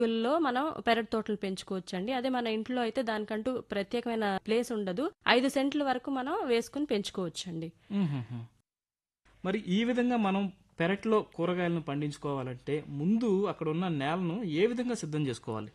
లో మనం పెరటి తోటలు పెంచుకోవచ్చండి అదే మన ఇంట్లో అయితే దానికంటూ ప్రత్యేకమైన ప్లేస్ ఉండదు ఐదు సెంట్ల వరకు మనం వేసుకుని పెంచుకోవచ్చండి మ్మ్హ్మ్. మరి ఈ విధంగా మనం పెరట్లో కూరగాయలను పండించుకోవాలంటే ముందు అక్కడ ఉన్న నేలను ఏ విధంగా సిద్ధం చేసుకోవాలి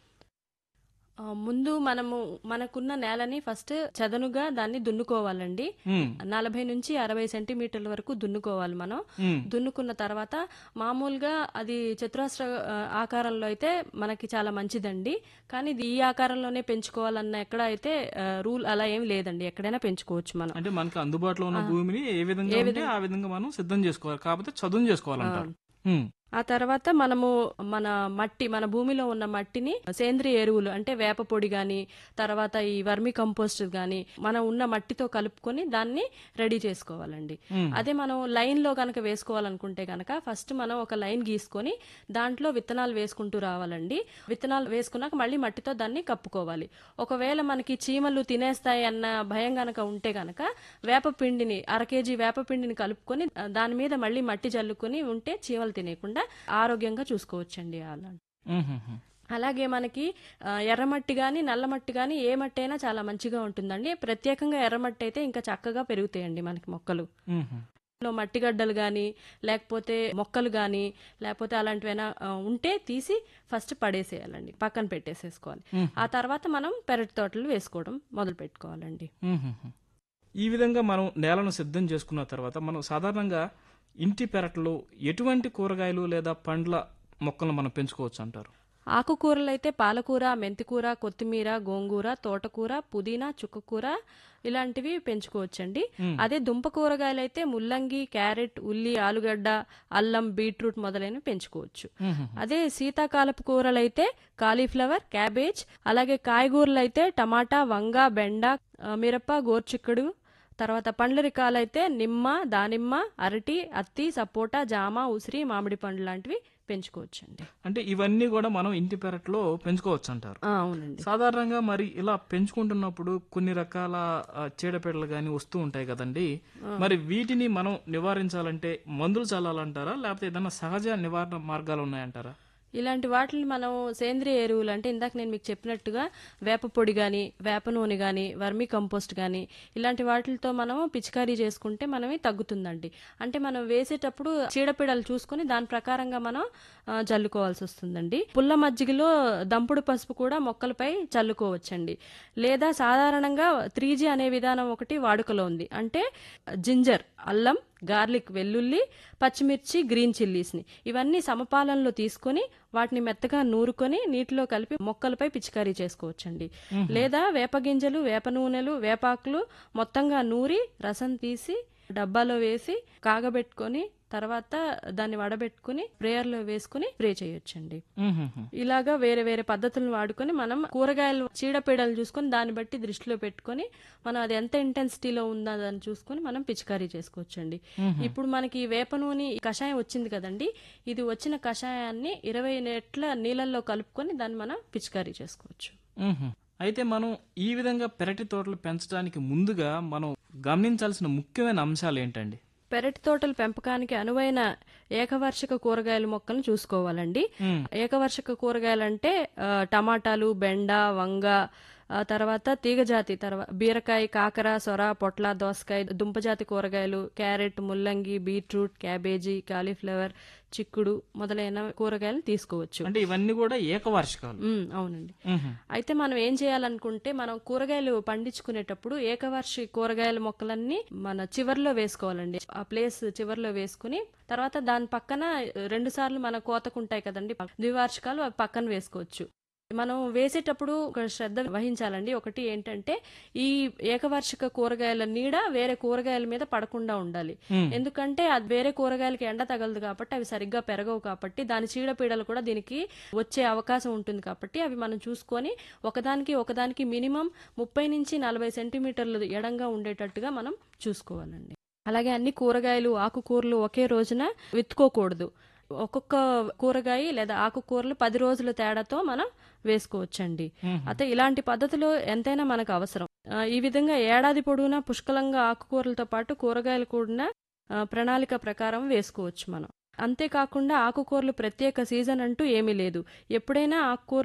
ఆ, ముందు మనము మనకున్న నేలని ఫస్ట్ చదనుగా దాన్ని దున్నుకోవాలండి మ్మ్. నలభై నుంచి అరవై సెంటీమీటర్ల వరకు దున్నుకోవాలి మనం మ్మ్. దున్నుకున్న తర్వాత మామూలుగా అది చతురాస్ర ఆ, ఆకారంలో అయితే మనకి చాలా మంచిదండి కానీ ఇది ఈ ఆకారంలోనే పెంచుకోవాలన్న ఎక్కడ అయితే ఆ, రూల్ అలా ఏం లేదండి ఎక్కడైనా పెంచుకోవచ్చు మనం అంటే మనకి అందుబాటులో ఉన్న భూమిని ఏ విధంగా ఉంటే ఆ విధంగా మనం సిద్ధం చేసుకోవాలి కాకపోతే చదును చేసుకోవాలంటారు మ్మ్. ఆ తర్వాత మనము మన మట్టి మన భూమిలో ఉన్న మట్టిని సేంద్రియ ఎరువులు అంటే వేప పొడి గాని తర్వాత ఈ వర్మి కంపోస్ట్ గాని మనం ఉన్న మట్టితో కలుపుకొని దాన్ని రెడీ చేసుకోవాలండి మ్మ్. అదే మనం లైన్ లో కనుక వేసుకోవాలనుకుంటే కనుక ఫస్ట్ మనం ఒక లైన్ గీసుకొని దాంట్లో విత్తనాలు వేసుకుంటూ రావాలండి విత్తనాలు వేసుకున్నాక మళ్ళీ మట్టితో దాన్ని కప్పుకోవాలి ఒకవేళ మనకి చీమలు తినేస్తాయి అన్న భయం గనక ఉంటే గనక వేప పిండిని అర కేజీ వేప పిండిని కలుపుకొని ఆ, దాని మీద మళ్ళీ మట్టి జల్లుకొని ఉంటే చీమలు తినేయకుండా ఆరోగ్యంగా చూసుకోవచ్చండి అలా మ్మ్హ్మ్. అలాగే మనకి ఆ, ఎర్రమట్టి కానీ నల్లమట్టి కానీ ఏ మట్టి అయినా చాలా మంచిగా ఉంటుందండి ప్రత్యేకంగా ఎర్రమట్టి అయితే ఇంకా చక్కగా పెరుగుతాయండి మనకి మొక్కలు మ్మ్హ్మ్. లో మట్టి గడ్డలు కానీ లేకపోతే మొక్కలు కానీ లేకపోతే అలాంటివైనా ఆ, ఉంటే తీసి ఫస్ట్ పడేసేయాలండి పక్కన పెట్టేసేసుకోవాలి మ్మ్. ఆ తర్వాత మనం పెరటి తోటలు వేసుకోవడం మొదలు పెట్టుకోవాలండి మ్మ్హ్మ్. ఈ విధంగా మనం నేలను సిద్ధం చేసుకున్న తర్వాత మనం సాధారణంగా ఇంటి పెరట్లో ఎటువంటి కూరగాయలు లేదా పండ్ల మొక్కలను మనం పెంచుకోవచ్చు అంటారు ఆకుకూరలు అయితే పాలకూర మెంతికూర కొత్తిమీర గోంగూర తోటకూర పుదీనా చుక్కకూర ఇలాంటివి పెంచుకోవచ్చండి మ్మ్. అదే దుంప కూరగాయలు అయితే ముల్లంగి క్యారెట్ ఉల్లి ఆలుగడ్డ అల్లం బీట్రూట్ మొదలైనవి పెంచుకోవచ్చు మ్మ్హ్మ్. అదే శీతాకాలపు కూరలు అయితే కాలీఫ్లవర్ క్యాబేజ్ అలాగే కాయగూరలు అయితే టమాటా వంగ బెండ ఆ, మిరప గోర్చిక్కుడు తర్వాత పండ్ల రకాలైతే నిమ్మ దానిమ్మ అరటి అత్తి సపోటా జామ ఉసిరి మామిడి పండ్లు లాంటివి పెంచుకోవచ్చండి అంటే ఇవన్నీ కూడా మనం ఇంటి పెరట్లో పెంచుకోవచ్చు అంటారు ఆ, అవునండి సాధారణంగా మరి ఇలా పెంచుకుంటున్నప్పుడు కొన్ని రకాల ఆ, చీడపీడలు కానీ వస్తూ ఉంటాయి కదండి మరి వీటిని మనం నివారించాలంటే మందులు చల్లాలంటారా లేకపోతే ఏదైనా సహజ నివారణ మార్గాలు ఉన్నాయంటారా ఇలాంటి వాటిని మనం సేంద్రియ ఎరువులు అంటే ఇందాక నేను మీకు చెప్పినట్టుగా వేప పొడి కానీ వేప నూనె కానీ వర్మి కంపోస్ట్ కానీ ఇలాంటి వాటితో మనం పిచికారీ చేసుకుంటే మనమే తగ్గుతుందండి అంటే మనం వేసేటప్పుడు చీడపీడలు చూసుకొని దాని ప్రకారంగా మనం ఆ, జల్లుకోవాల్సి వస్తుందండి పుల్ల మజ్జిగలో దంపుడు పసుపు కూడా మొక్కలపై చల్లుకోవచ్చండి లేదా సాధారణంగా త్రీ అనే విధానం ఒకటి వాడుకలో ఉంది అంటే జింజర్ అల్లం గార్లిక్ వెల్లుల్లి పచ్చిమిర్చి గ్రీన్ చిల్లీస్ని ఇవన్నీ సమపాలనలో తీసుకొని వాటిని మెత్తగా నూరుకొని నీటిలో కలిపి మొక్కలపై పిచికారీ చేసుకోవచ్చండి లేదా వేప గింజలు వేప నూనెలు వేపాకులు మొత్తంగా నూరి రసం తీసి డబ్బాలో వేసి కాగబెట్టుకొని తర్వాత దాన్ని వడబెట్టుకుని స్ప్రేయర్లో వేసుకుని స్ప్రే చేయొచ్చండి మ్మ్హ్మ్. ఇలాగా వేరే వేరే పద్ధతులను వాడుకొని మనం కూరగాయలు చీడపీడలు చూసుకొని దాన్ని బట్టి దృష్టిలో పెట్టుకొని మనం అది ఎంత ఇంటెన్సిటీలో ఉందా అని చూసుకొని మనం పిచికారీ చేసుకోవచ్చండి ఇప్పుడు మనకి ఈ వేప నూనె ఈ కషాయం వచ్చింది కదండి ఇది వచ్చిన కషాయాన్ని ఇరవై నెట్ల నీళ్ళల్లో కలుపుకొని దాన్ని మనం పిచికారీ చేసుకోవచ్చు మ్మ్హ్మ్. అయితే మనం ఈ విధంగా పెరటి తోటలు పెంచడానికి ముందుగా మనం గమనించాల్సిన ముఖ్యమైన అంశాలు ఏంటండి పెరటి తోటల పెంపకానికి అనువైన ఏకవార్షిక కూరగాయల మొక్కలను చూసుకోవాలండి మ్మ్. ఏకవర్షక కూరగాయలంటే ఆ, టమాటాలు బెండ వంగ ఆ తర్వాత తీగజాతి తర్వాత బీరకాయ కాకర సొర పొట్ల దోసకాయ దుంపజాతి కూరగాయలు క్యారెట్ ముల్లంగి బీట్రూట్ క్యాబేజీ కాలీఫ్లవర్ చిక్కుడు మొదలైన కూరగాయలు తీసుకోవచ్చు అంటే ఇవన్నీ కూడా ఏకవార్షికాలు ఉమ్, అవునండి మ్మ్హ్మ్. అయితే మనం ఏం చేయాలనుకుంటే మనం కూరగాయలు పండించుకునేటప్పుడు ఏకవర్షి కూరగాయల మొక్కలన్నీ మన చివర్లో వేసుకోవాలండి ఆ ప్లేస్ చివర్లో వేసుకుని తర్వాత దాని పక్కన రెండు సార్లు మన కోతకుంటాయి కదండి ద్వివార్షికాలు అవి పక్కన వేసుకోవచ్చు మనం వేసేటప్పుడు ఒక శ్రద్ధ వహించాలండి ఒకటి ఏంటంటే ఈ ఏకవార్షిక కూరగాయల నీడ వేరే కూరగాయల మీద పడకుండా ఉండాలి మ్మ్. ఎందుకంటే అది వేరే కూరగాయలకి ఎండ తగలదు కాబట్టి అవి సరిగ్గా పెరగవు కాబట్టి దాని చీడపీడలు కూడా దీనికి వచ్చే అవకాశం ఉంటుంది కాబట్టి అవి మనం చూసుకొని ఒకదానికి ఒకదానికి మినిమం ముప్పై నుంచి నలభై సెంటీమీటర్లు ఎడంగా ఉండేటట్టుగా మనం చూసుకోవాలండి అలాగే అన్ని కూరగాయలు ఆకుకూరలు ఒకే రోజున విత్తుకోకూడదు ఒక్కొక్క కూరగాయ లేదా ఆకుకూరలు పది రోజుల తేడాతో మనం వేసుకోవచ్చండి మ్మ్. అయితే ఇలాంటి పద్ధతులు ఎంతైనా మనకు అవసరం ఆ, ఈ విధంగా ఏడాది పొడవునా పుష్కలంగా ఆకుకూరలతో పాటు కూరగాయలు కూడా ఆ, ప్రణాళిక ప్రకారం వేసుకోవచ్చు మనం అంతేకాకుండా ఆకుకూరలు ప్రత్యేక సీజన్ అంటూ ఏమీ లేదు ఎప్పుడైనా ఆకుకూరలు